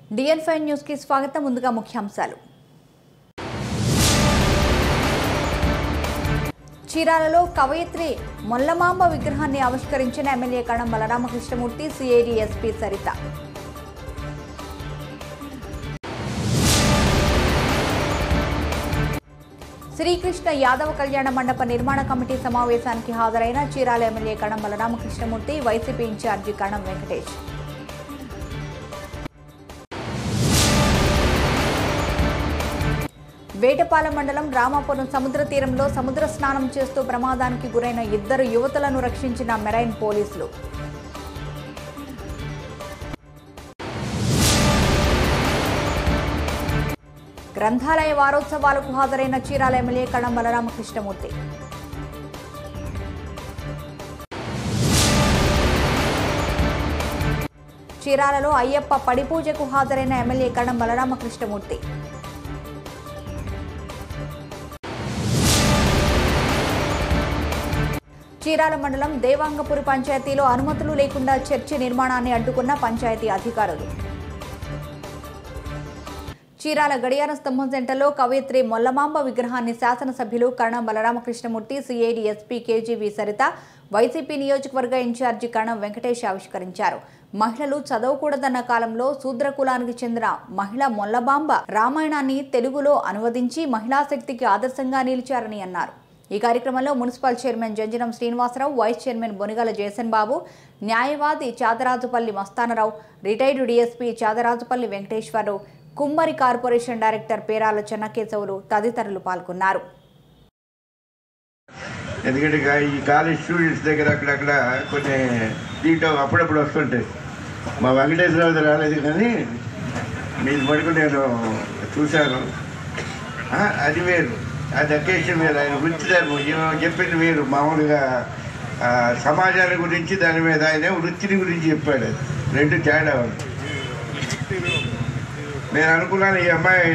డిఎన్ five న్యూస్కి స్వాగతం ముందుగా ముఖ్యాంశాలు చీరాలలో కవయిత్రి మొల్లమాంబ విగ్రహాన్ని ఆవిష్కరించిన MLA Karanam Balaramakrishnamurthy CID SP Saritha Srikrishna Yadava కళ్యాణ మండప నిర్మాణ కమిటీ సమావేశానికి హాజరైన Chirala MLA Karanam Balaramakrishnamurthy YCP incharge Karanam Venkatesh Vetapalem మండలం రామాపురం సముద్ర తీరంలో సముద్ర స్నానం చేస్తూ ప్రమాదానికి గురైన ఇద్దరు యువతులను రక్షించిన మెరైన్ పోలీసులు గ్రంథాలయ వారోత్సవాలకు హాజరైన చీరాల ఎమ్మెల్యే కణం బలరామకృష్ణమూర్తి చీరాలలో అయ్యప్ప పడిపూజకు హాజరైన ఎమ్మెల్యే కణం బలరామకృష్ణమూర్తి చీరాల మండలం దేవాంగపురి పంచాయతీలో అనుమతులు లేకుండా చర్చి నిర్మాణాన్ని అడ్డుకున్న పంచాయతీ అధికారులు చీరాల గడియార స్తంభం సెంటర్లో కవయిత్రి మొల్లమాంబ విగ్రహాన్ని శాసనసభ్యులు Karanam Balaramakrishnamurthy CID SP KGV Saritha YCP నియోజకవర్గ ఇన్ఛార్జి కణం వెంకటేష్ ఆవిష్కరించారు మహిళలు చదవకూడదన్న కాలంలో శూద్ర కులానికి చెందిన మహిళ మొల్లబాంబ రామాయణాన్ని తెలుగులో అనువదించి మహిళా శక్తికి ఆదర్శంగా నిలిచారని అన్నారు ఈ కార్యక్రమంలో municipal chairman Janjanam Srinivasarao vice chairman Bonigala Jayasan Babu న్యాయవాది Chadarajupalli Mastanarao retired DSP Chadarajupalli Venkateswararao Kummari corporation director Perala Chennakesavulu తదితరులు పాల్గొన్నారు ఎందుకంటే గా- ఈ కాలేజ్ స్టూడెంట్స్ దగ్గర అక్కడక్కడ కొన్ని దీంట్లో అప్పుడప్పుడు వస్తుంటాయి మా వెంకటేశ్వరరావు రాలేదు కానీ మీరు మటుకు నేను చూశాను ఆ, అది వేరు అది అకేషన్ వేరు ఆయన వృత్తి ధర్మం ఈమె చెప్పింది వేరు మామూలుగా ఆ, సమాజాన్ని గురించి దాని మీద ఆయన వృత్తిని గురించి చెప్పాడు అది రెండు తేడా ఉంది నేను అనుకున్నాను ఈ అమ్మాయి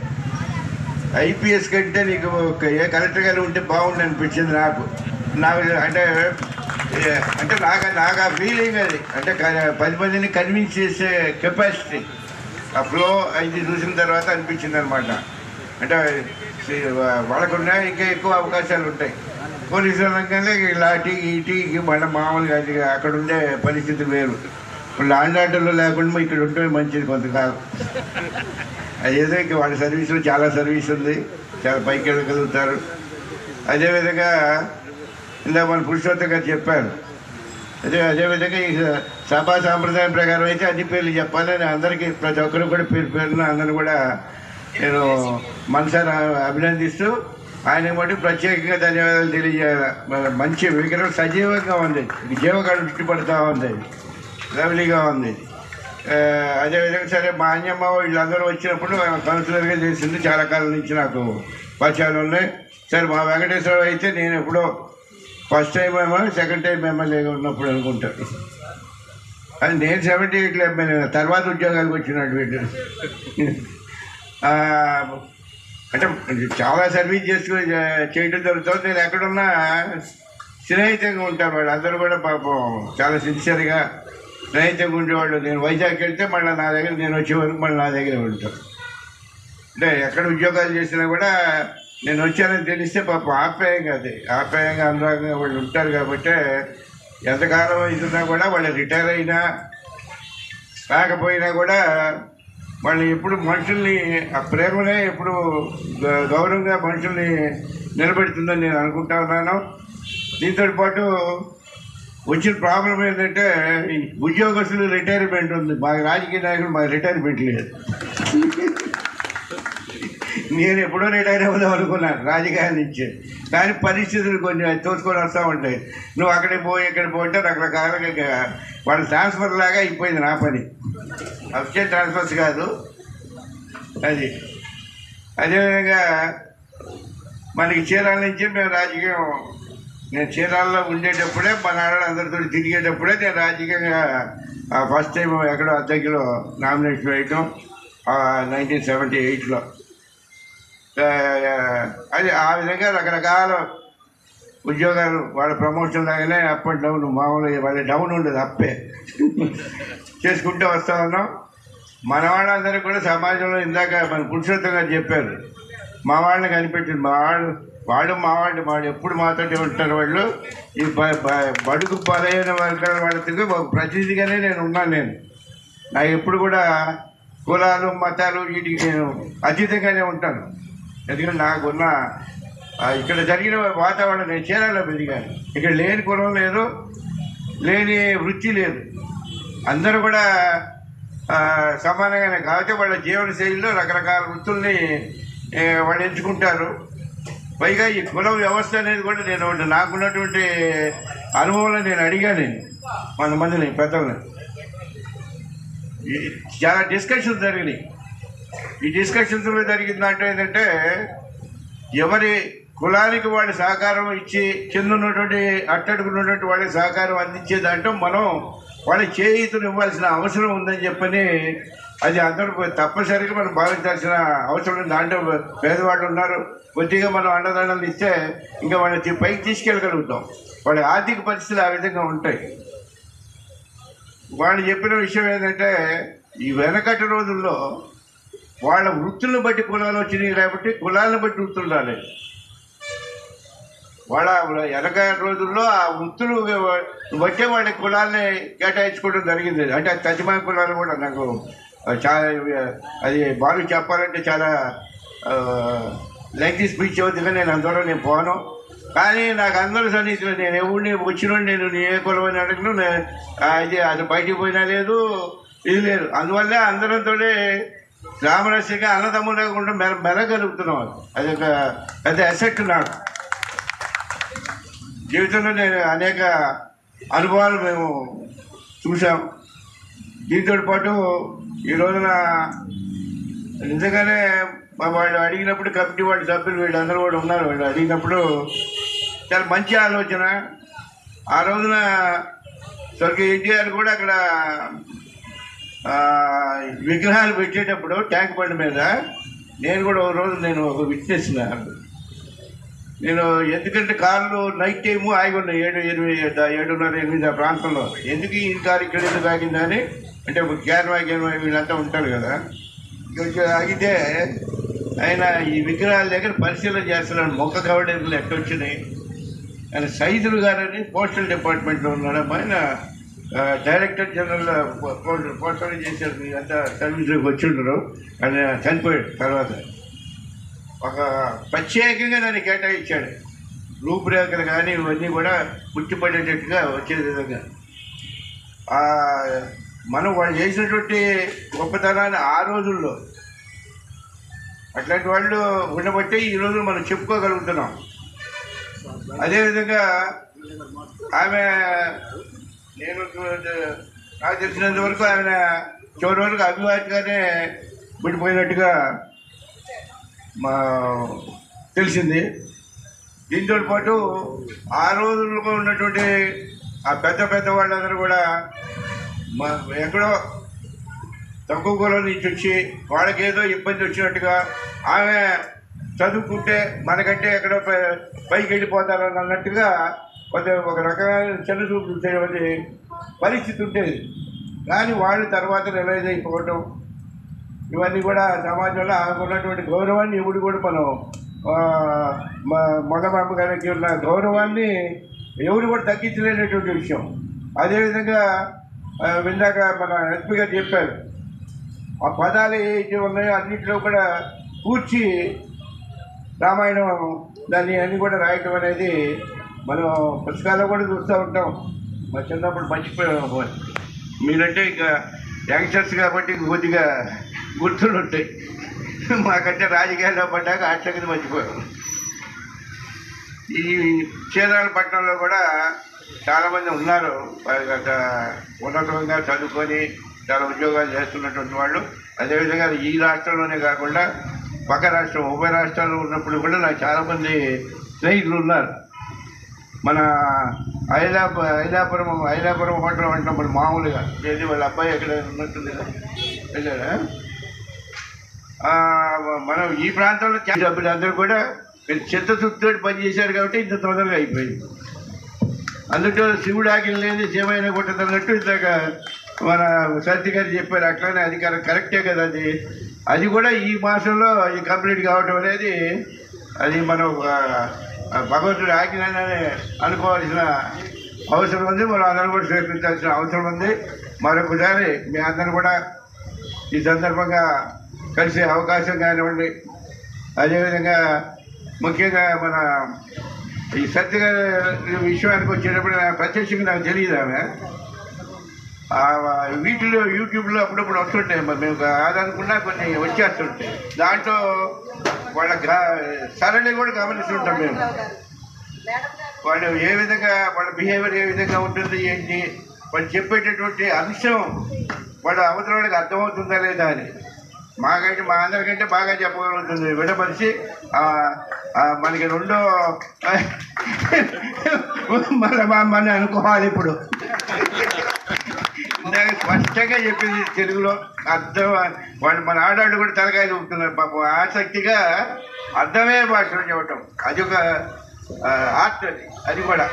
ఐపీఎస్ కంటే నీకు ఒక ఏ కలెక్టర్ గారు ఉంటే బాగుండు అనిపించింది నాకు నాకు అంటే ఏ, అంటే నాకు నాకు ఆ ఫీలింగ్ అది అంటే క- పది మందిని కన్విన్స్ చేసే కెపాసిటీ ఆ ఫ్లో అది చూసిన తర్వాత అనిపించింది అనమాట అంటే సి- వాళ్ళకున్నా ఇంకా ఎక్కువ అవకాశాలు ఉంటాయి పోలీసు రంగంలో ఇలా టీ ఈ టీకి మళ్ళీ మామూలుగా అది అక్కడ ఉండే పరిస్థితి వేరు లాండ్ ఆర్డర్లో లేకుండా ఇక్కడ ఉంటే మంచిది కొంతకాలం అదేదో ఇంకా వాళ్ళ సర్వీసులో చాలా సర్వీస్ ఉంది చాలా పైకి వెళ్ళగలుగుతారు అదేవిధంగా ఇందాక మన పురుషోత్తం గారు చెప్పారు అదే అదేవిధంగా ఈ సభా సాంప్రదాయం ప్రకారం అయితే అన్ని పేర్లు చెప్పాలని అందరికీ ప్రతి ఒక్కరు కూడా పేరు పేరున అందరూ కూడా నేను మనసారా అభినందిస్తూ ఆయన బట్టి ప్రత్యేకంగా ధన్యవాదాలు తెలియజేయాలి మ- మంచి విగ్రహం సజీవంగా ఉంది జీవకాడు ఇష్టపడుతూ ఉంది లవ్లీగా ఉంది ఆ, అదేవిధంగా సరే మా అన్యమ్మ వీళ్ళందరూ వచ్చినప్పుడు కౌన్సిలర్గా చేసింది చాలా కాలం నుంచి నాకు పరిచయాలు ఉన్నాయి సరే మా వెంకటేశ్వరరావు అయితే నేను ఎప్పుడో ఫస్ట్ టైం ఏమో సెకండ్ టైం ఎమ్మెల్యేగా ఉన్నప్పుడు అనుకుంటాను అది నేను సెవెంటీ ఎయిట్లో ఎమ్మెల్యే తర్వాత ఉద్యోగాలకు వచ్చినట్టు వీళ్ళు ఆ, అంటే చాలా సర్వీస్ చేసుకుని చేయడం జరుగుతుంది నేను ఎక్కడున్నా స్నేహితంగా ఉంటాను వాళ్ళు అందరూ కూడా పాపం చాలా సిన్సియర్గా స్నేహితంగా ఉండేవాళ్ళు నేను వైజాగ్ వెళ్తే మళ్ళీ నా దగ్గర నేను వచ్చే వరకు మళ్ళీ నా దగ్గర ఉంటాను అంటే ఎక్కడ ఉద్యోగాలు చేసినా కూడా నేను వచ్చానని తెలిస్తే పాపం ఆప్యాయంగా అది ఆప్యాయంగా అనురాగంగా వాళ్ళు ఉంటారు కాబట్టి ఎంతకాలం ఇస్తున్నా కూడా వాళ్ళు రిటైర్ అయినా రాకపోయినా కూడా వాళ్ళు ఎప్పుడు మనుషుల్ని ఆ ప్రేమనే ఎప్పుడు గ- గౌరవంగా మనుషుల్ని నిలబెడుతుందని నేను అనుకుంటా ఉన్నాను దీంతో పాటు వచ్చిన ప్రాబ్లం ఏంటంటే ఈ ఉద్యోగస్తులు రిటైర్మెంట్ ఉంది మా రాజకీయ నాయకులు మా రిటైర్మెంట్ లేదు నేను ఎప్పుడో రిటైర్ అవుదాం అనుకున్నాను రాజకీయాల నుంచి కానీ పరిస్థితులు కొంచెం తోసుకొని వస్తూ ఉంటాయి నువ్వు అక్కడికి పోయి ఇక్కడికి పోతే రకరకాలుగా వాళ్ళ ట్రాన్స్ఫర్ లాగా అయిపోయింది నా పని అఫిషియల్ ట్రాన్స్ఫర్స్ కాదు అది అదేవిధంగా మనకి చీరాల నుంచి మేము రాజకీయం నేను చీరాల్లో ఉండేటప్పుడే మా నాన్న అందరితో తిరిగేటప్పుడే నేను రాజకీయంగా ఫస్ట్ టైం ఎక్కడో అద్దెకిలో నామినేషన్ వేయటం నైన్టీన్ సెవెంటీ ఎయిట్లో అది ఆ విధంగా రకరకాల ఉద్యోగాలు వాళ్ళ ప్రమోషన్ లాగానే అప్ అండ్ డౌన్ మామూలుగా వాళ్ళ డౌన్ ఉండదు అప్పే చేసుకుంటూ వస్తూ ఉన్నాం మన వాళ్ళందరూ కూడా సమాజంలో ఇందాక మన పురుషోత్తం గారు చెప్పారు మా వాళ్ళని కనిపెట్టింది మా వాళ్ళు వాడు మా వాళ్ళు వాడు ఎప్పుడు మాతోటి ఉంటారు వాళ్ళు ఈ బ- బ- బడుగు బలైన వర్గాల వాళ్ళకి ఒక ప్రతినిధిగానే నేను ఉన్నాను నేను నాకు ఎప్పుడు కూడా కులాలు మతాలు వీటికి నేను అతీతంగానే ఉంటాను ఎందుకంటే నాకున్న ఆ, ఇక్కడ జరిగిన వాతావరణం నేను చీరాల్లో పెరిగాను ఇక్కడ లేని కులం లేదు లేని వృత్తి లేదు అందరూ కూడా ఆ, సమానంగానే కాబట్టి వాళ్ళ జీవన శైలిలో రకరకాల వృత్తుల్ని ఏ, వాళ్ళు ఎంచుకుంటారు పైగా ఈ కుల వ్యవస్థ అనేది కూడా నేను ఒకటి నాకున్నటువంటి అనుభవంలో నేను అడిగాను నేను కొంతమందిని పెద్దల్ని ఈ చాలా డిస్కషన్స్ జరిగినాయి ఈ డిస్కషన్స్లో జరిగిన దాంట్లో ఏంటంటే ఎవరి కులానికి వాళ్ళు సహకారం ఇచ్చి కింద ఉన్నటువంటి అట్టడుకున్నటువంటి వాళ్ళకి సహకారం అందించే దాంట్లో మనం వాళ్ళ చేయితను ఇవ్వాల్సిన అవసరం ఉందని చెప్పని అది అందరూ తప్పనిసరిగా మనం భావించాల్సిన అవసరం ఉంది దాంట్లో పేదవాళ్ళు ఉన్నారు కొద్దిగా మనం అండదండలు ఇస్తే ఇంకా వాళ్ళని పైకి తీసుకెళ్ళగలుగుతాం వాళ్ళ ఆర్థిక పరిస్థితులు ఆ విధంగా ఉంటాయి వాళ్ళు చెప్పిన విషయం ఏంటంటే ఈ వెనకటి రోజుల్లో వాళ్ళ వృత్తులను బట్టి కులాలు వచ్చినాయి కాబట్టి కులాలను బట్టి వృత్తులు రాలేదు వాళ్ళ వెనక రోజుల్లో ఆ వృత్తులు బట్టే వాళ్ళ కులాల్ని కేటాయించుకోవడం జరిగింది అంటే తజిమా కులాలు కూడా నాకు చాలా అది బాగా చెప్పాలంటే చాలా లైక్ స్పీచ్ అవుతుంది నేను అందులో నేను పోను కానీ నాకు అందరూ సన్నిహితులు నేను ఎవరిని వచ్చిన నేను నీ ఏ కులం అని అడగను నే- ఆ, ఇది అది బయటికి పోయినా లేదు ఇది లేదు అందువల్లే అందరంతో రామరస్యంగా అన్నదమ్ములుగా ఉంటే మెల మెలగలుగుతున్నాం అది ఒక పెద్ద అసెట్ నాకు జీవితంలో నేను అనేక అనుభవాలు మేము చూసాం దీంతో పాటు ఈ రోజున నిజంగానే మా వాళ్ళు అడిగినప్పుడు కమిటీ వాళ్ళ సభ్యులు వీళ్ళందరూ కూడా ఉన్నారు వాళ్ళు అడిగినప్పుడు చాలా మంచి ఆలోచన ఆ రోజున స్వర్గీయ ఎన్టీఆర్ కూడా అక్కడ ఆ, విగ్రహాలు పెట్టేటప్పుడు ట్యాంక్ బండ్ మీద నేను కూడా ఒక రోజు నేను ఒక విట్నెస్ నేను ఎందుకంటే కార్లు నైట్ టైము ఆగి ఉన్నాయి ఏడు ఎనిమిది ద- ఏడున్నర ఎనిమిది ఆ ప్రాంతంలో ఎందుకు ఈ కారు ఇక్కడ ఎందుకు ఆగిందని అంటే ఒక గ్యాన్వాయ్ గ్యాన్వాయ్ వీళ్ళంతా ఉంటారు కదా ఇక్కడ ఆగితే ఆయన ఈ విగ్రహాల దగ్గర పరిశీలన చేస్తున్నాడు మొక్క కవడేరులు ఎక్కడ వచ్చినాయి ఆయన సైదులు గారని పోస్టల్ డిపార్ట్మెంట్లో ఉన్నాడు ఆయన ఆ, డైరెక్టర్ జనరల్ పో- పో- పోస్టల్ చేశారు అంతా సర్వీస్లోకి వచ్చిండ్రు ఆయన చనిపోయాడు తర్వాత ఒక ప్రత్యేకంగా దాన్ని కేటాయించాడు రూపురేఖలు కానీ ఇవన్నీ కూడా పుట్టిపడేటట్టుగా వచ్చే విధంగా ఆ, మనం వాళ్ళు చేసినటువంటి గొప్పతనాన్ని ఆ రోజుల్లో అట్లాంటి వాళ్ళు ఉండబట్టే ఈ రోజు మనం చెప్పుకోగలుగుతున్నాం అదేవిధంగా ఆమె నేను నాకు తెలిసినంత వరకు ఆమె చివరి వరకు అభివాదిగానే విడిపోయినట్టుగా మా తెలిసింది దీంతో పాటు ఆ రోజుల్లో ఉన్నటువంటి ఆ పెద్ద పెద్ద వాళ్ళందరూ కూడా మా ఎక్కడో తక్కువ కులం నుంచి వచ్చి వాళ్ళకి ఏదో ఇబ్బంది వచ్చినట్టుగా ఆమె చదువుకుంటే మనకంటే ఎక్కడో పై- పైకి వెళ్ళిపోతారు అన్నట్టుగా కొంత ఒక రకమైన చిన్న చూపు చూసేటువంటి పరిస్థితి ఉండేది కానీ వాళ్ళు తర్వాత రిలైజ్ అయిపోవటం ఇవన్నీ కూడా సమాజంలో ఆమెకు ఉన్నటువంటి గౌరవాన్ని ఇప్పుడు కూడా మనం ఆ, మ- మగబాబు గారికి ఉన్న గౌరవాన్ని ఎవరు కూడా తగ్గించలేనటువంటి విషయం అదేవిధంగా ఆ, ఇందాక మన ఎస్పీ గారు చెప్పారు ఆ పదాలు ఏవైతే ఉన్నాయో అన్నింటిలో కూడా కూర్చి రామాయణం దాన్ని అన్ని కూడా రాయటం అనేది మనం పుస్తకాల్లో కూడా చూస్తూ ఉంటాం మా చిన్నప్పుడు మర్చిపోయాం మీరంటే ఇక యంగ్స్టర్స్ కాబట్టి ఇంక కొద్దిగా గుర్తులు ఉంటాయి మాకంటే రాజకీయాల్లో పడ్డాక అట్లకి మర్చిపోయాం ఈ చీరాల పట్టణంలో కూడా చాలామంది ఉన్నారు వారి గత ఉన్నతంగా చదువుకొని చాలా ఉద్యోగాలు చేస్తున్నటువంటి వాళ్ళు అదేవిధంగా ఈ రాష్ట్రంలోనే కాకుండా పక్క రాష్ట్రం ఉభయ రాష్ట్రాల్లో ఉన్నప్పుడు కూడా నాకు చాలామంది స్నేహితులు ఉన్నారు మన ఐలాప ఐలాపురం ఐలాపురం హోటల్ అంటున్నప్పుడు మామూలుగా ఏది వాళ్ళ అబ్బాయి ఎక్కడ ఉన్నట్టుంది కదా వెళ్ళారా ఆ, మనం ఈ ప్రాంతంలో చాలా సభ్యులు అందరూ కూడా మీరు చిత్తశుద్ధితో పనిచేశారు కాబట్టి ఇంత తొందరగా అయిపోయింది అందులో శివుడు ఆకిలి లేదు శివైన కొట్టదన్నట్టు ఇందాక మన సత్య గారు చెప్పారు అట్లానే అది కరె- కరెక్టే కదా అది అది కూడా ఈ మాసంలో అది కంప్లీట్ కావటం అనేది అది మనం ఒక భగవంతుడి ఆజ్ఞని అనుకోవాల్సిన అవసరం ఉంది మనం అందరం కూడా స్వీకరించాల్సిన అవసరం ఉంది మరొకసారి మీ అందరూ కూడా ఈ సందర్భంగా కలిసే అవకాశం కానివ్వండి అదేవిధంగా ముఖ్యంగా మన ఈ సత్య గారి విషయానికి వచ్చేటప్పుడు నాకు ప్రత్యక్షంగా నాకు తెలియదు ఆమె ఆ వీటిలో యూట్యూబ్లో అప్పుడప్పుడు వస్తుంటాయి మరి మేము కాదనుకున్నా కొన్ని వచ్చేస్తుంటాయి దాంట్లో వాళ్ళ గా- సరళి కూడా గమనిస్తుంటాం మేము వాళ్ళు ఏ విధంగా వాళ్ళ బిహేవియర్ ఏ విధంగా ఉంటుంది ఏంటి వాళ్ళు చెప్పేటటువంటి అంశం వాళ్ళ అవతల వాళ్ళకి అర్థమవుతుందా లేదా అని మాకంటే మా అందరికంటే బాగా చెప్పగలుగుతుంది విడమరిచి ఆ, ఆ, మనకి రెండో మన మన అనుకోవాలి ఇప్పుడు ఇందాక స్పష్టంగా చెప్పింది తెలుగులో అర్థం వాళ్ళు మన ఆడాళ్ళు కూడా తలకాయలు ఊపుతున్నారు పాపం ఆసక్తిగా అర్థమయ్యే భాషలో చెప్పటం అది ఒక ఆర్ట్ అది అది కూడా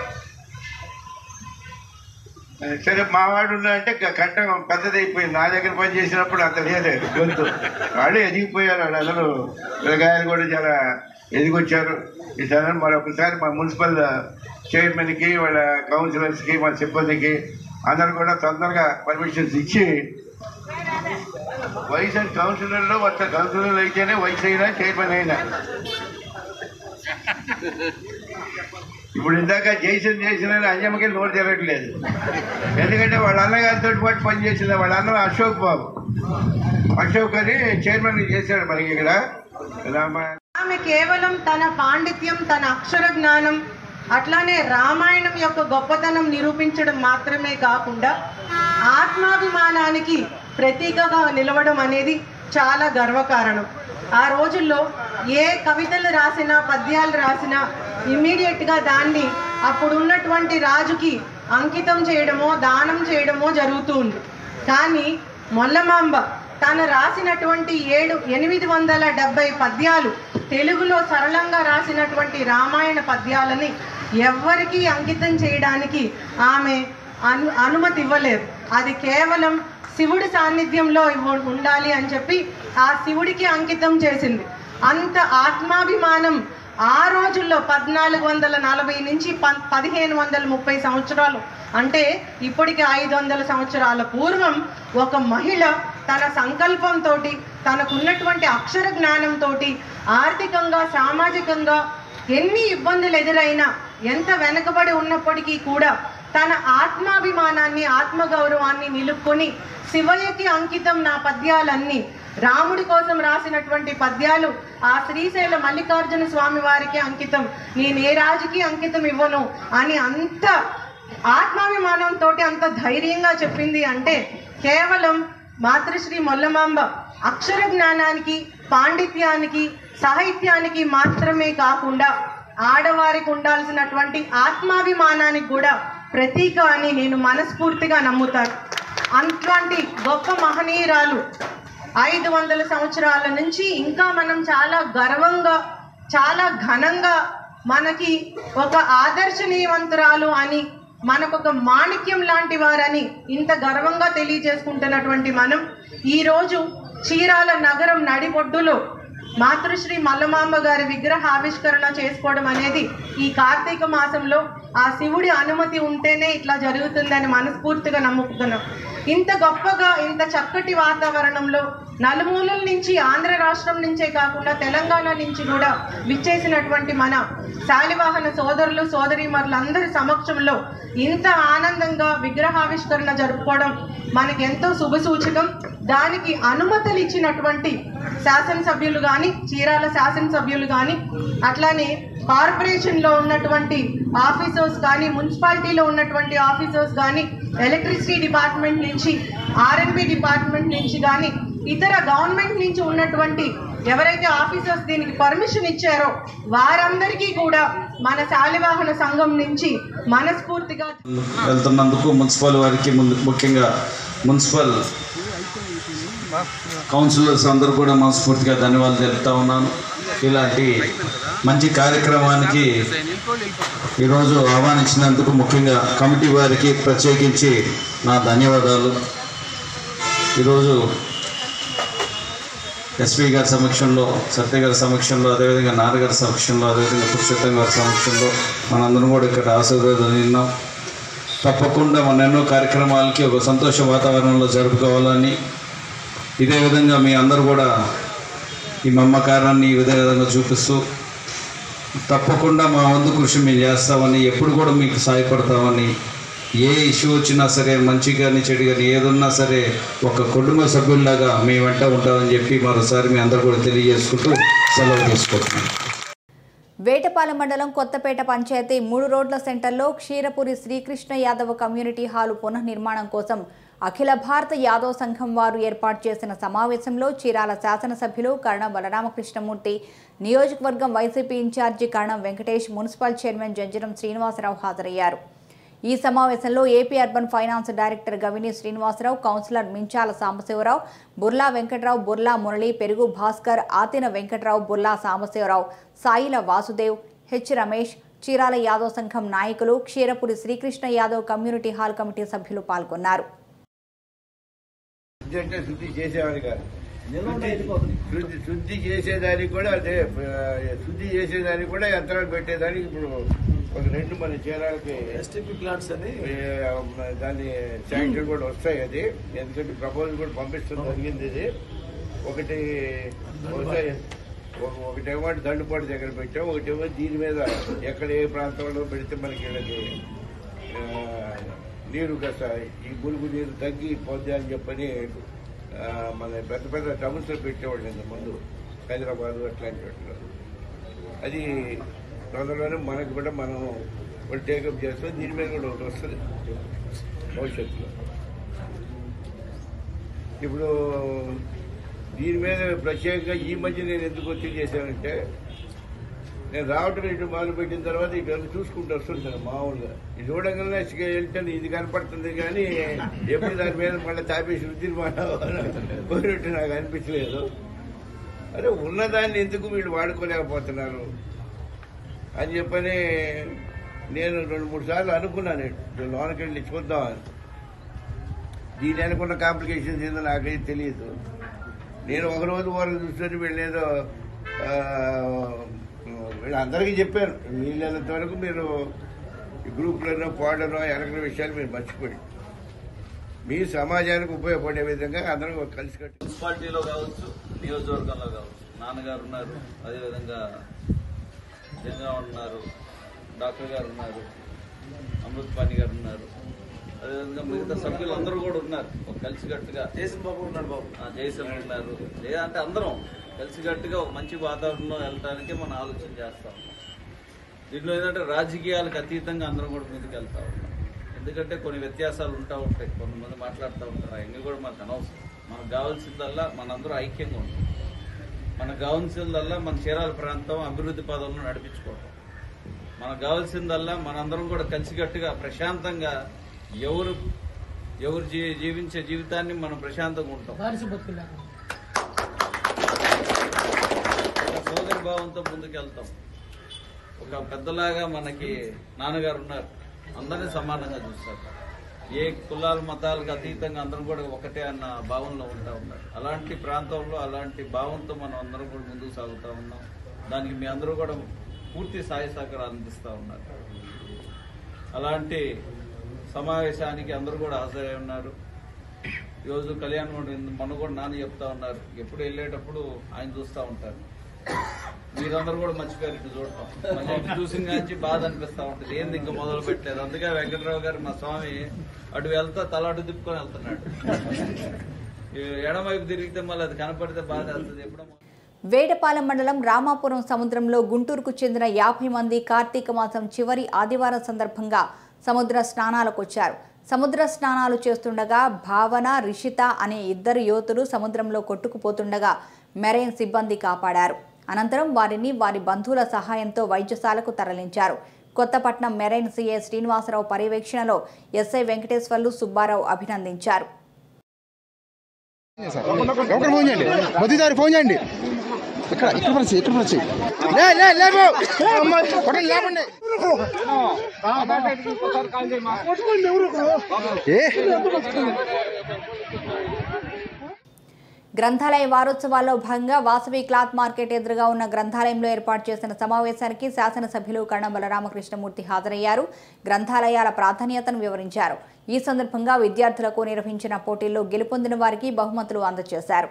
ఆ, సరే మా వాడు ఉన్నాడంటే గ- కంఠం పెద్దది అయిపోయింది నా దగ్గర పని చేసినప్పుడు అంత లేదు గొంతు వాళ్ళు ఎదిగిపోయారు వాళ్ళు అందరూ పిల్లకాయలు కూడా చాలా ఎదిగొచ్చారు ఈ సందర్భం మరొకసారి మా మున్సిపల్ చైర్మన్కి వాళ్ళ కౌన్సిలర్స్కి మా సిబ్బందికి అందరూ కూడా తొందరగా పర్మిషన్స్ ఇచ్చి వయసు అండ్ కౌన్సిలర్లో మొత్తం కౌన్సిలర్లు అయితేనే వయసు అయినా చైర్మన్ అయినా ఇప్పుడు ఇందాక జైసన్ చేసిన అంజమ్మకి నోరు తిరగట్లేదు ఎందుకంటే వాళ్ళ అన్నగారితో పాటు పనిచేసిన వాళ్ళ అన్న అశోక్ బాబు అశోక్ అని చైర్మన్ చేశాడు మనకి ఇక్కడ రామ ఆమె కేవలం తన పాండిత్యం తన అక్షర జ్ఞానం అట్లానే రామాయణం యొక్క గొప్పతనం నిరూపించడం మాత్రమే కాకుండా ఆత్మాభిమానానికి ప్రతీకగా నిలవడం అనేది చాలా గర్వకారణం ఆ రోజుల్లో ఏ కవితలు రాసినా పద్యాలు రాసినా ఇమ్మీడియట్గా దాన్ని అప్పుడు ఉన్నటువంటి రాజుకి అంకితం చేయడమో దానం చేయడమో జరుగుతూ ఉంది కానీ మొల్లమాంబ తాను రాసినటువంటి ఏడు ఎనిమిది వందల డెబ్బై పద్యాలు తెలుగులో సరళంగా రాసినటువంటి రామాయణ పద్యాలని ఎవ్వరికీ అంకితం చేయడానికి ఆమె అను అనుమతి ఇవ్వలేదు అది కేవలం శివుడి సాన్నిధ్యంలో ఇవ్వ- ఉండాలి అని చెప్పి ఆ శివుడికి అంకితం చేసింది అంత ఆత్మాభిమానం ఆ రోజుల్లో పద్నాలుగు వందల నలభై నుంచి ప- పదిహేను వందల ముప్పై సంవత్సరాలు అంటే ఇప్పటికి ఐదు వందల సంవత్సరాల పూర్వం ఒక మహిళ తన సంకల్పంతో తనకున్నటువంటి అక్షర జ్ఞానంతో ఆర్థికంగా సామాజికంగా ఎన్ని ఇబ్బందులు ఎదురైనా ఎంత వెనకబడి ఉన్నప్పటికీ కూడా తన ఆత్మాభిమానాన్ని ఆత్మగౌరవాన్ని నిలుపుకొని శివయ్యకి అంకితం నా పద్యాలన్నీ రాముడి కోసం రాసినటువంటి పద్యాలు ఆ శ్రీశైల మల్లికార్జున స్వామి వారికి అంకితం నేను ఏ రాజుకి అంకితం ఇవ్వను అని అంత ఆత్మాభిమానంతో అంత ధైర్యంగా చెప్పింది అంటే కేవలం మాతృశ్రీ మొల్లమాంబ అక్షర జ్ఞానానికి పాండిత్యానికి సాహిత్యానికి మాత్రమే కాకుండా ఆడవారికి ఉండాల్సినటువంటి ఆత్మాభిమానానికి కూడా ప్రతీక అని నేను మనస్ఫూర్తిగా నమ్ముతాను అట్లాంటి గొప్ప మహనీయురాలు ఐదు వందల సంవత్సరాల నుంచి ఇంకా మనం చాలా గర్వంగా చాలా ఘనంగా మనకి ఒక ఆదర్శనీయవంతురాలు అని మనకొక మాణిక్యం లాంటి వారని ఇంత గర్వంగా తెలియజేసుకుంటున్నటువంటి మనం ఈరోజు చీరాల నగరం నడిబొడ్డులో మాతృశ్రీ మల్లమాంబ గారి విగ్రహ ఆవిష్కరణ చేసుకోవడం అనేది ఈ కార్తీక మాసంలో ఆ శివుడి అనుమతి ఉంటేనే ఇట్లా జరుగుతుందని మనస్ఫూర్తిగా నమ్ముకున్నాం ఇంత గొప్పగా ఇంత చక్కటి వాతావరణంలో నలుమూలల నుంచి ఆంధ్ర రాష్ట్రం నుంచే కాకుండా తెలంగాణ నుంచి కూడా విచ్చేసినటువంటి మన శాలివాహన సోదరులు సోదరీమరులందరి సమక్షంలో ఇంత ఆనందంగా విగ్రహావిష్కరణ జరుపుకోవడం మనకి ఎంతో శుభసూచకం దానికి అనుమతులు ఇచ్చినటువంటి శాసనసభ్యులు కానీ చీరాల శాసనసభ్యులు కానీ అట్లానే కార్పొరేషన్లో ఉన్నటువంటి ఆఫీసర్స్ కానీ మున్సిపాలిటీలో ఉన్నటువంటి ఆఫీసర్స్ కానీ ఎలక్ట్రిసిటీ డిపార్ట్మెంట్ నుంచి ఆర్ఎన్బి డిపార్ట్మెంట్ నుంచి కానీ ఇతర గవర్నమెంట్ నుంచి ఉన్నటువంటి ఎవరైతే ఆఫీసర్స్ దీనికి పర్మిషన్ ఇచ్చారో వారందరికీ కూడా మన శాలివాహన సంఘం నుంచి మనస్ఫూర్తిగా వెళ్తున్నందుకు మున్సిపల్ వారికి ముందు ముఖ్యంగా మున్సిపల్ కౌన్సిలర్స్ అందరూ కూడా మనస్ఫూర్తిగా ధన్యవాదాలు తెలుపుతా ఉన్నాను ఇలాంటి మంచి కార్యక్రమానికి ఈరోజు ఆహ్వానించినందుకు ముఖ్యంగా కమిటీ వారికి ప్రత్యేకించి నా ధన్యవాదాలు ఈరోజు ఎస్పీ గారి సమక్షంలో సత్య గారి సమక్షంలో అదేవిధంగా నాన్నగారి సమక్షంలో అదేవిధంగా పురుషోత్తం గారి సమక్షంలో మనందరం కూడా ఇక్కడ ఆశీర్వాదం విన్నాం తప్పకుండా మన ఎన్నో కార్యక్రమాలకి ఒక సంతోష వాతావరణంలో జరుపుకోవాలని ఇదే విధంగా మీ అందరూ కూడా ఈ మమ్మకారాన్ని ఈ విధంగా చూపిస్తూ తప్పకుండా మా వంతు కృషి మేము చేస్తామని ఎప్పుడు కూడా మీకు సహాయపడతామని ఏ ఇష్యూ వచ్చినా సరే మంచి కానీ చెడు కానీ ఏదున్నా సరే ఒక కుటుంబ సభ్యుల్లాగా మీ వెంట ఉంటామని చెప్పి మరోసారి మీ అందరూ కూడా తెలియజేసుకుంటూ సెలవు తీసుకుంటున్నాం వేటపాలెం మండలం కొత్తపేట పంచాయతీ మూడు రోడ్ల సెంటర్లో క్షీరపురి శ్రీకృష్ణ యాదవ్ కమ్యూనిటీ హాలు పునర్నిర్మాణం కోసం అఖిల భారత యాదవ్ సంఘం వారు ఏర్పాటు చేసిన సమావేశంలో చీరాల శాసనసభ్యులు కరణం బలరామకృష్ణమూర్తి నియోజకవర్గం YCP incharge Karanam Venkatesh municipal chairman Janjaram Srinivasarao హాజరయ్యారు ఈ సమావేశంలో AP urban finance director Gavini Srinivasarao councillor Minchala Sambasivarao Burla Venkatrao Burla Murali Perugu Bhaskar Athina Venkatrao Burla Sambasivarao Sayila Vasudev H Ramesh Chirala Yadav సంఘం నాయకులు Ksheerapuri Srikrishna Yadav community hall committee సభ్యులు పాల్గొన్నారు శుద్ధి అంటే శుద్ధి చేసేవాడు కాదు శుద్ధి శుద్ధి శుద్ధి చేసేదానికి కూడా అదే ఆ, శుద్ధి చేసేదానికి కూడా యంత్రాలు పెట్టేదానికి ఇప్పుడు ఒక రెండు మన చీరాలకి ఎస్టీపీ ప్లాంట్స్ అని ఆ, దాన్ని శాంక్షన్ కూడా వస్తాయి అది ఎందుకంటే ప్రపోజల్ కూడా పంపించడం జరిగింది ఇది ఒకటి బహుశా ఒక- ఒకటేమో దండుపాటు దగ్గర పెట్టాం ఒకటేమో దీని మీద ఎక్కడ ఏ ప్రాంతంలో పెడితే మనకి వీళ్ళకి ఆ, నీరు కాస్త ఈ మురుగు నీరు తగ్గి పోద్ది అని చెప్పని ఆ, మన పెద్ద పెద్ద టౌన్స్ లో పెట్టేవాళ్ళు ఇంత ముందు హైదరాబాద్ అట్లాంటి వాటిలో అది తొందరలోనే మనకు కూడా మనం కూడా టేకప్ చేస్తాం దీని మీద కూడా ఒకటి వస్తుంది భవిష్యత్తులో ఇప్పుడు దీని మీద ప్రత్యేకంగా ఈ మధ్య నేను ఎందుకు వచ్చి చేశానంటే నేను రావటం ఇటు మొదలు పెట్టిన తర్వాత ఇటు వెళ్ళి చూసుకుంటూ వస్తుంటాను మామూలుగా ఇది చూడగానే వెళ్తాను ఇది కనపడుతుంది కానీ ఎప్పుడు దాని మీద మళ్ళీ తాపేసి రుద్దిని పోయినట్టు నాకు అనిపించలేదు అరే ఉన్నదాన్ని ఎందుకు వీళ్ళు వాడుకోలేకపోతున్నారు అని చెప్పని నేను రెండు మూడు సార్లు అనుకున్నాను ఇటు లోనకి వెళ్ళి చూద్దామని దీని అనుకున్న కాంప్లికేషన్స్ ఏందో నాకైతే తెలియదు నేను ఒక రోజు వరకు చూసుకొని వీళ్ళేదో ఆ, వీళ్ళందరికీ చెప్పాను వీళ్ళంత వరకు మీరు ఈ గ్రూపులను పోవడనో ఎరగిన విషయాలు మీరు మర్చిపోయి మీ సమాజానికి ఉపయోగపడే విధంగా అందరం కలిసి కట్టి మున్సిపాలిటీలో కావచ్చు నియోజకవర్గంలో కావచ్చు నాన్నగారు ఉన్నారు అదేవిధంగా జంగా ఉన్నారు డాక్టర్ గారు ఉన్నారు అమృత్ పాణి గారు ఉన్నారు అదేవిధంగా మిగతా సభ్యులు అందరూ కూడా ఉన్నారు ఒక కలిసికట్టుగా జయసింహ బాబు ఉన్నాడు బాబు ఆ, జయశ్రీ ఉన్నారు లేదంటే అందరం కలిసికట్టుగా ఒక మంచి వాతావరణంలో వెళ్ళటానికి మనం ఆలోచన చేస్తాం దీంట్లో ఏంటంటే రాజకీయాలకు అతీతంగా అందరం కూడా ముందుకు వెళ్తా ఉంటాం ఎందుకంటే కొన్ని వ్యత్యాసాలు ఉంటా ఉంటాయి కొంతమంది మాట్లాడుతూ ఉంటారు అవన్నీ కూడా మనకు అనవసరం మనకు కావాల్సిందల్లా మనందరూ ఐక్యంగా ఉంటాం మనకు కావాల్సిందల్లా మన చీరాల ప్రాంతం అభివృద్ధి పదంలో నడిపించుకోవటం మనకు కావాల్సిందల్లా మనందరం కూడా కలిసికట్టుగా ప్రశాంతంగా ఎవరు ఎవరు జీ- జీవించే జీవితాన్ని మనం ప్రశాంతంగా ఉంటాం ఒక సోదరి భావంతో ముందుకెళ్తాం ఒక పెద్దలాగా మనకి నాన్నగారు ఉన్నారు అందరినీ సమానంగా చూస్తారు ఏ కులాల మతాలకు అతీతంగా అందరం కూడా ఒకటే అన్న భావనలో ఉంటా ఉన్నారు అలాంటి ప్రాంతంలో అలాంటి భావంతో మనం అందరం కూడా ముందుకు సాగుతూ ఉన్నాం దానికి మీ అందరూ కూడా పూర్తి సాయ సహకారాలు అందిస్తూ ఉన్నారు అలాంటి సమావేశానికి అందరూ కూడా హాజరై ఉన్నారు ఈరోజు కళ్యాణ్ మండపం మొన్న కూడా నాన్న చెప్తా ఉన్నారు ఎప్పుడు వెళ్ళేటప్పుడు ఆయన చూస్తూ ఉంటారు మీరందరూ కూడా మర్చిపోయారు ఇటు చూడటం మళ్ళీ ఇటు చూసిన నుంచి బాధ అనిపిస్తా ఉంటుంది ఏంది ఇంకా మొదలు పెట్టలేదు అందుకే వెంకటరావు గారు మా స్వామి అటు వెళ్తా తల అటు తిప్పుకొని వెళ్తున్నాడు ఈ ఎడమవైపు తిరిగితే మళ్ళీ అది కనపడితే బాధ వెళ్తుంది ఎప్పుడో వేటపాలెం మండలం రామాపురం సముద్రంలో గుంటూరుకు చెందిన యాభై మంది కార్తీక మాసం చివరి ఆదివారం సందర్భంగా సముద్ర స్నానాలకు వచ్చారు సముద్ర స్నానాలు చేస్తుండగా భావన రిషిత అనే ఇద్దరు యువతులు సముద్రంలో కొట్టుకుపోతుండగా మెరైన్ సిబ్బంది కాపాడారు అనంతరం వారిని వారి బంధువుల సహాయంతో వైద్యశాలకు తరలించారు కొత్తపట్నం మెరైన్ సీఏ శ్రీనివాసరావు పర్యవేక్షణలో ఎస్ఐ వెంకటేశ్వర్లు సుబ్బారావు అభినందించారు ఒకరు ఫోన్ చేయండి మధ్యదారి ఫోన్ చేయండి ఇక్కడ ఇక్కడ పరిచి ఇక్కడ పరిచి లే లే లేవు ఒకటి లేపండి ఏ గ్రంథాలయ వారోత్సవాల్లో భాగంగా వాసవి క్లాత్ మార్కెట్ ఎదురుగా ఉన్న గ్రంథాలయంలో ఏర్పాటు చేసిన సమావేశానికి శాసనసభ్యులు కరణం బలరామకృష్ణమూర్తి హాజరయ్యారు గ్రంథాలయాల ప్రాధాన్యతను వివరించారు ఈ సందర్భంగా విద్యార్థులకు నిర్వహించిన పోటీల్లో గెలుపొందిన వారికి బహుమతులు అందజేశారు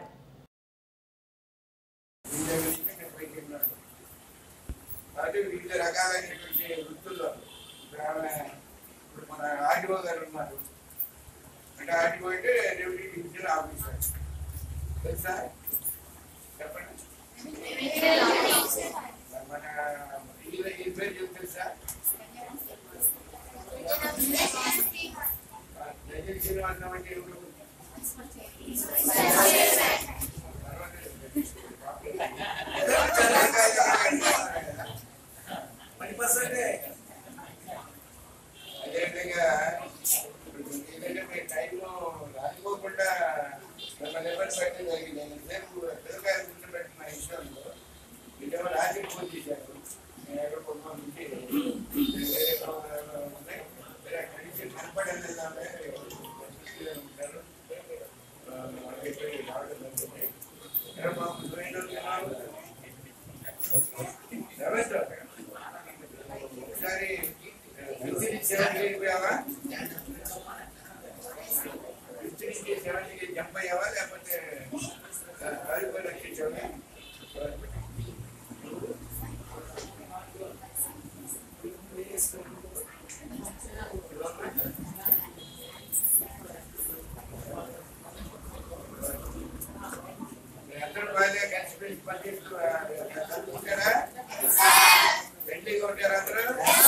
కాబట్టి వివిధ రకాలైనటువంటి వృత్తుల్లో ఇప్పుడు ఆమె ఇప్పుడు మన ఆర్టీఓ గారు ఉన్నారు అంటే ఆర్టీఓ అంటే రెవెన్యూ డివిజన్ ఆఫీసర్ తెలుసా చెప్పండి మన ఈ- ఈ పేరు చెప్పు తెలుసా జగన్ శ్రీనివాసం అంటే ఎవరు? అదేవిధంగా ఏంటంటే మీ టైంలో రాకపోకుండా మిమ్మల్ని ఎవరు పెట్టడం జరిగింది నేను రేపు పిల్లకాయలు గుర్తుపెట్టిన విషయంలో మీరేమో రాజీ ఫోన్ చేశారు నేను ఎక్కడ కొంతమంది నుంచి వేరే ప్రోగ్రాంలో ఉన్నాయి మీరు అక్కడి నుంచి కనపడేది ఉంటారు ఆ, చెప్పి రావడం జరుగుతుంది ఇక్కడ మాకు ట్రైన్ ఉన్నారు. రమేష్ రావు. ఒకసారి విసిరి సెవెంటీకి పోయావా విసిరికి సెవెంటీకి జంప్ అయ్యావా లేకపోతే కాలిపోయి రక్షించావా అందరూ బాగా కలిసిపోయి పనిచేస్తూ ఉంటారా ఫ్రెండ్లీగా ఉంటారా అందరూ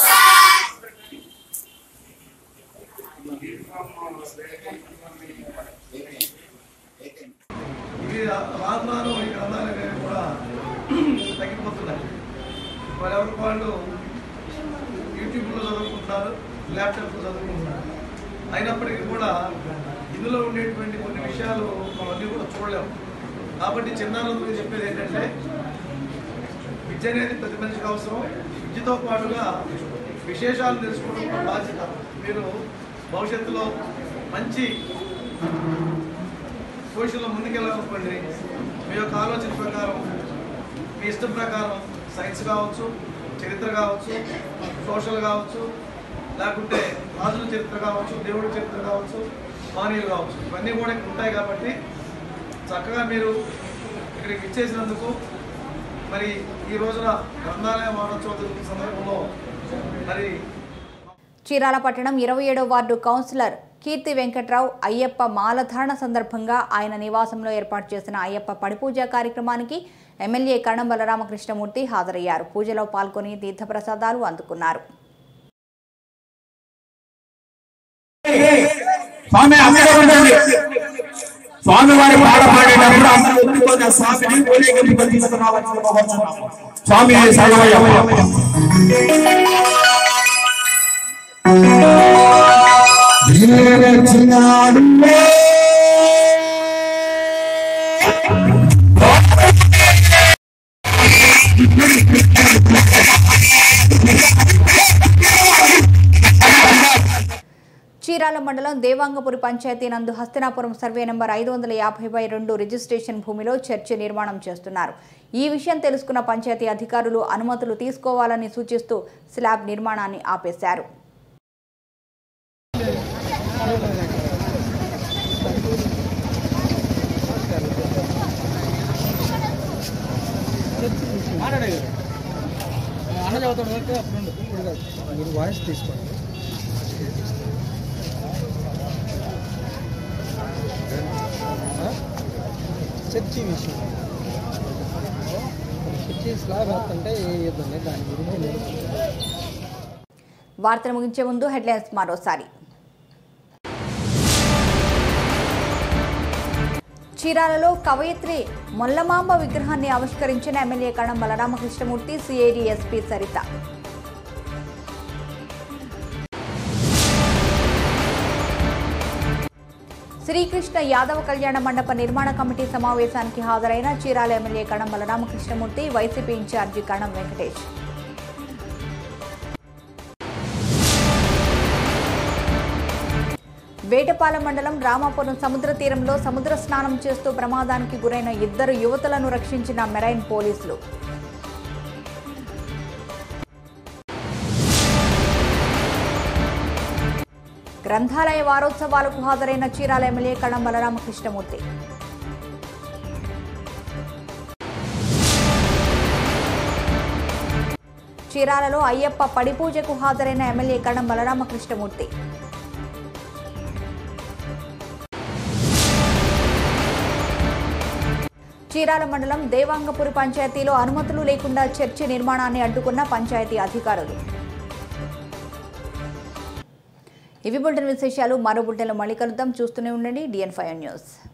ఇవి రాను ఈ గ్రంథాలు అనేవి కూడా తగ్గిపోతున్నాయి వాళ్ళెవరికి వాళ్ళు యూట్యూబ్లో చదువుకుంటున్నారు ల్యాప్టాప్లో చదువుకుంటున్నారు అయినప్పటికీ కూడా ఇందులో ఉండేటువంటి కొన్ని విషయాలు మనం అన్నీ కూడా చూడలేము కాబట్టి చిన్నారులకు చెప్పేది ఏంటంటే విద్య అనేది ప్రతి మనిషికి అవసరం విద్యతో పాటుగా విశేషాలు తెలుసుకోవడం కూడా బాధ్యత మీరు భవిష్యత్తులో మంచి సోషల్లో ముందుకెళ్ళాలనుకోండి మీ యొక్క ఆలోచన ప్రకారం మీ ఇష్టం ప్రకారం సైన్స్ కావచ్చు చరిత్ర కావచ్చు సోషల్ కావచ్చు లేకుంటే రాజుల చరిత్ర కావచ్చు దేవుడి చరిత్ర కావచ్చు మానవులు కావచ్చు ఇవన్నీ కూడా ఇక్కడ ఉంటాయి కాబట్టి చక్కగా మీరు ఇక్కడికి ఇచ్చేసినందుకు మరి ఈ రోజున గ్రంథాలయ వారోత్సవ జరుగుతున్న సందర్భంలో మరి చీరాల పట్టణం ఇరవై ఏడో వార్డు కౌన్సిలర్ కీర్తి వెంకట్రావు అయ్యప్ప మాలధారణ సందర్భంగా ఆయన నివాసంలో ఏర్పాటు చేసిన అయ్యప్ప పడిపూజ కార్యక్రమానికి ఎమ్మెల్యే కణం బలరామకృష్ణమూర్తి హాజరయ్యారు పూజలో పాల్గొని తీర్థప్రసాదాలు అందుకున్నారు స్వామి అక్కడ ఉండండి స్వామి వారి పాట పాడేటప్పుడు అందరూ ఒప్పుకొని ఆ స్వామిని ఊరేగింపు తీసుకురావాలని కోరుతున్నాము. స్వామి సర్వయ్యప్ప చీరాల మండలం దేవాంగపురి పంచాయతీ నందు హస్తినాపురం సర్వే నంబర్ ఐదు వందల యాభై బై రెండు రిజిస్ట్రేషన్ భూమిలో చర్చి నిర్మాణం చేస్తున్నారు ఈ విషయం తెలుసుకున్న పంచాయతీ అధికారులు అనుమతులు తీసుకోవాలని సూచిస్తూ స్లాబ్ నిర్మాణాన్ని ఆపేశారు మీరు వాయిస్ తీసుకోండి చర్చి విషయం చర్చి స్లాబ్ వేస్తుంటే ఏదండి దాని గురించి నేను వార్తలు ముగించే ముందు హెడ్లైన్స్ మరోసారి చీరాలలో కవయిత్రి మొల్లమాంబ విగ్రహాన్ని ఆవిష్కరించిన MLA Karanam Balaramakrishnamurthy CID SP Saritha Srikrishna Yadava కళ్యాణ మండప నిర్మాణ కమిటీ సమావేశానికి హాజరైన Chirala MLA Karanam Balaramakrishnamurthy YCP incharge Karanam Venkatesh Vetapalem మండలం రామాపురం సముద్ర తీరంలో సముద్ర స్నానం చేస్తూ ప్రమాదానికి గురైన ఇద్దరు యువతులను రక్షించిన మెరైన్ పోలీసులు గ్రంథాలయ వారోత్సవాలకు హాజరైన చీరాల ఎమ్మెల్యే కణం బలరామకృష్ణమూర్తి చీరాలలో అయ్యప్ప పడి పూజకు హాజరైన ఎమ్మెల్యే కణం బలరామకృష్ణమూర్తి చీరాల మండలం దేవాంగపురి పంచాయతీలో అనుమతులు లేకుండా చర్చి నిర్మాణాన్ని అడ్డుకున్న పంచాయతీ అధికారులు ఇవి బులెటిన్ విశేషాలు మరో బులెటిన్లో మళ్ళీ కలుద్దాం చూస్తూనే ఉండండి డిఎన్ ఫైవ్ న్యూస్